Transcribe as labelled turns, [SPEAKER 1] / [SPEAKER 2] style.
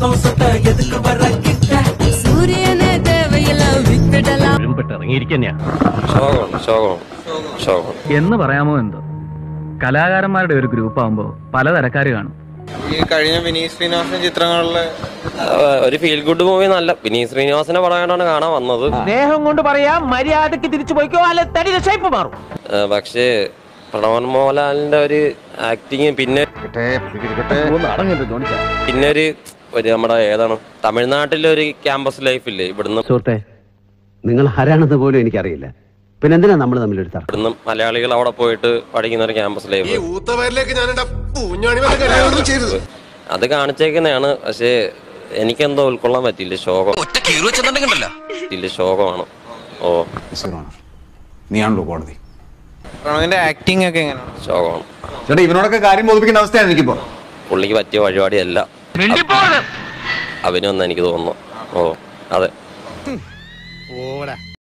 [SPEAKER 1] சந்தோஷத்தை எதுக்கு வர கிட்ட
[SPEAKER 2] சூரியனே தேவையெல்லாம் விட்டுடலாம்
[SPEAKER 3] ഒരുമ്പെട്ട് ഇറങ്ങിയിരിക്കുന്നയാ
[SPEAKER 4] ശോകമാണ് ശോകമാണ് ശോകം
[SPEAKER 3] എന്ന് പറയാമോ എന്തോ കലാകാരന്മാരുടെ ഒരു ഗ്രൂപ്പ് ആവുമ്പോ പലതരക്കാര് കാണും
[SPEAKER 5] ഈ കഴിഞ്ഞ വിനീത് ശ്രീനിവാസൻ ചിത്രങ്ങളിലെ
[SPEAKER 4] ഒരു ഫീൽ ഗുഡ് മൂവി നല്ല വിനീത് ശ്രീനിവാസന്റെ പടമായിട്ടാണ് കാണാൻ വന്നത്
[SPEAKER 6] സ്നേഹം കൊണ്ട് പറയാ മര്യാദക്ക് തിരിച്ചു പോയിക്കോ അല്ലെ തടി ഷേപ്പ് മാറും
[SPEAKER 4] ആ, പക്ഷേ പ്രണവൻ മോഹൻലാലിന്റെ ഒരു ആക്ടിങ് പിന്നെ പിന്നെ ഒരു ഒരു നമ്മുടെ ഏതാണ് തമിഴ്നാട്ടിലെ ഒരു ക്യാമ്പസ് ലൈഫില്ലേ ഇവിടുന്ന്
[SPEAKER 7] സുഹൃത്തെ നിങ്ങൾ ആരാണെന്ന് പോലും എനിക്കറിയില്ല പിന്നെ എന്തിനാ നമ്മൾ തമ്മിലൊരു തർക്കം
[SPEAKER 4] ഇവിടുന്ന് മലയാളികൾ അവിടെ പോയിട്ട് പഠിക്കുന്ന ഒരു ക്യാമ്പസ് ലൈഫ്
[SPEAKER 8] ഊത്തവരിലേക്ക് ഞാൻ എന്റെ പൂഞ്ഞാണി വന്ന് കല്യാണം ചെയ്തത്
[SPEAKER 4] അത് കാണിച്ചേക്കുന്നതാണ് പക്ഷേ എനിക്കെന്തോ ഉൾക്കൊള്ളാൻ പറ്റിയില്ല ശോകം പറ്റിയില്ല ശോകമാണ് ഓ
[SPEAKER 9] നീയാണല്ലോ കോടതി
[SPEAKER 5] പ്രണവിന്റെ ആക്ടിങ് ഒക്കെ എങ്ങനെയാണ്
[SPEAKER 4] ശോകമാണ്
[SPEAKER 9] ചേട്ടാ ഇവനോടൊക്കെ കാര്യം ബോധിപ്പിക്കേണ്ട അവസ്ഥയാണ് എനിക്കിപ്പോ
[SPEAKER 4] പുള്ളിക്ക് പറ്റിയ പരിപാടിയല്ല അഭിനയൊന്നും എനിക്ക് തോന്നുന്നു ഓ അതെ